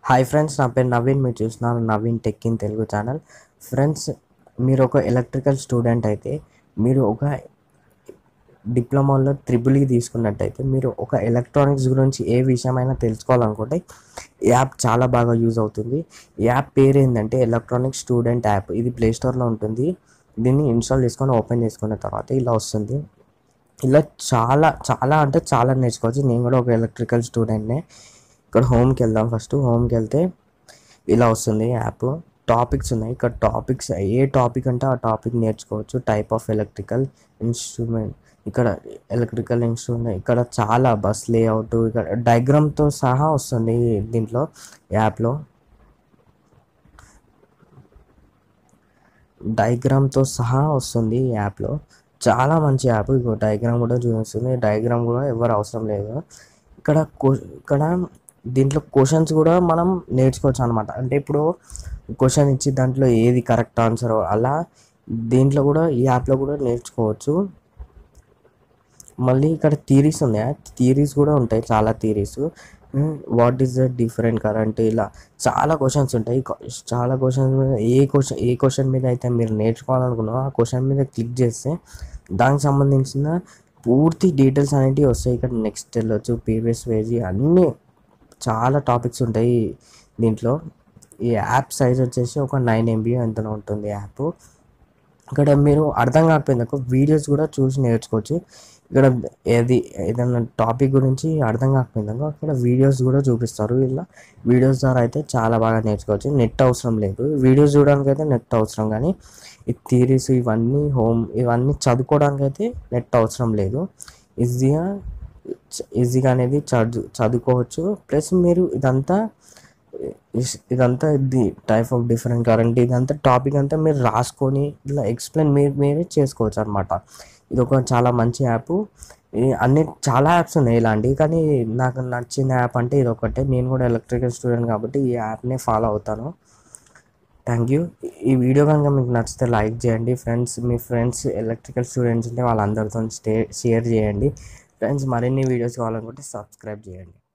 hi friends నా పేరు నవీన్ మీరు చూస్తున్నారు Naveen tech in Telugu channel friends మీరు ఒక ఎలక్ట్రికల్ స్టూడెంట్ అయితే మీరు ఒక డిప్లొమాలో త్రిబుల్ ఈ తీసుకున్నట్టయితే మీరు ఒక ఎలక్ట్రానిక్స్ గురించి ఏ విషయమైనా తెలుసుకోవాలనుకుంటే ఈ యాప్ చాలా బాగా యూజ్ అవుతుంది ఈ యాప్ పేరు ఏంటంటే ఎలక్ట్రానిక్ స్టూడెంట్ యాప్ ఇది ప్లే స్టోర్లో ఉంటుంది దీన్ని ఇన్స్టాల్ చేసుకొని ఓపెన్ చేసుకున్న తర్వాత ఇలా వస్తుంది ఇలా చాలా చాలా అంటే చాలా నేర్చుకోవచ్చు నేను కూడా ఒక ఎలక్ట్రికల్ స్టూడెంట్నే ఇక్కడ హోమ్కి వెళ్దాం ఫస్ట్ హోమ్కి వెళ్తే ఇలా వస్తుంది యాప్ టాపిక్స్ ఉన్నాయి ఇక్కడ టాపిక్స్ ఏ టాపిక్ అంటే ఆ టాపిక్ నేర్చుకోవచ్చు టైప్ ఆఫ్ ఎలక్ట్రికల్ ఇన్స్ట్రుమెంట్ ఇక్కడ ఎలక్ట్రికల్ ఇన్స్ట్రుమెంట్ ఇక్కడ చాలా బస్ లేఅవుట్ ఇక్కడ డయాగ్రామ్తో సహా వస్తుంది దీంట్లో యాప్లో డయాగ్రామ్తో సహా వస్తుంది ఈ యాప్లో చాలా మంచి యాప్ ఇగో డయాగ్రామ్ కూడా చూపిస్తుంది డయాగ్రామ్ కూడా ఎవరు అవసరం లేదు ఇక్కడ క్వ- ఇక్కడ దీంట్లో క్వశ్చన్స్ కూడా మనం నేర్చుకోవచ్చు అనమాట అంటే ఇప్పుడు క్వశ్చన్ ఇచ్చి దాంట్లో ఏది కరెక్ట్ ఆన్సర్ అలా దీంట్లో కూడా ఈ యాప్లో కూడా నేర్చుకోవచ్చు మళ్ళీ ఇక్కడ థీరీస్ ఉన్నాయా థీరీస్ కూడా ఉంటాయి చాలా theories what is the different current ఇలా చాలా క్వశ్చన్స్ ఉంటాయి కొ- చాలా క్వశ్చన్స్ మీద ఏ క్వశ్చన్ ఏ క్వశ్చన్ మీద అయితే మీరు నేర్చుకోవాలనుకున్నారో ఆ క్వశ్చన్ మీద క్లిక్ చేస్తే దానికి సంబంధించిన పూర్తి డీటెయిల్స్ అనేటివి వస్తాయి ఇక్కడ నెక్స్ట్ వెళ్ళొచ్చు ప్రీవియస్ పేజీ అన్నీ చాలా టాపిక్స్ ఉంటాయి దీంట్లో ఈ యాప్ సైజ్ వచ్చేసి ఒక నైన్ ఎంబీ ఎంతనో ఉంటుంది యాప్ ఇక్కడ మీరు అర్థం కాకపోయింది ఒక వీడియోస్ కూడా చూసి నేర్చుకోవచ్చు ఇక్కడ ఏది ఏదైనా టాపిక్ గురించి అర్థం కాకపోయింది అనుకో అక్కడ వీడియోస్ కూడా చూపిస్తారు ఇలా వీడియోస్ ద్వారా అయితే చాలా బాగా నేర్చుకోవచ్చు నెట్ అవసరం లేదు వీడియోస్ చూడడానికి అయితే నెట్ అవసరం కానీ ఈ థీరీస్ ఇవన్నీ హోమ్ ఇవన్నీ చదువుకోవడానికి అయితే నెట్ అవసరం లేదు ఈజీగా ఈజీగా అనేది చదువు చదువుకోవచ్చు ప్లస్ మీరు ఇదంతా ఇస్- ఇదంతా ఇది టైప్ ఆఫ్ డిఫరెంట్ కరెంట్ ఇదంతా టాపిక్ అంతా మీరు రాసుకొని ఇలా ఎక్స్ప్లెయిన్ మీరు మీరే చేసుకోవచ్చు అనమాట ఇది ఒక చాలా మంచి యాప్ అన్ని చాలా యాప్స్ ఉన్నాయి ఇలాంటివి కానీ నాకు నచ్చిన యాప్ అంటే ఇది ఒకటే నేను కూడా ఎలక్ట్రికల్ స్టూడెంట్ కాబట్టి ఈ యాప్నే ఫాలో అవుతాను థ్యాంక్ యూ ఈ వీడియో కనుక మీకు నచ్చితే లైక్ చేయండి ఫ్రెండ్స్ మీ ఫ్రెండ్స్ ఎలక్ట్రికల్ స్టూడెంట్స్ ఉంటే వాళ్ళందరితో స్టే షేర్ చేయండి ఫ్రెండ్స్ మరిన్ని వీడియోస్ కావాలనుకుంటే సబ్స్క్రైబ్ చేయండి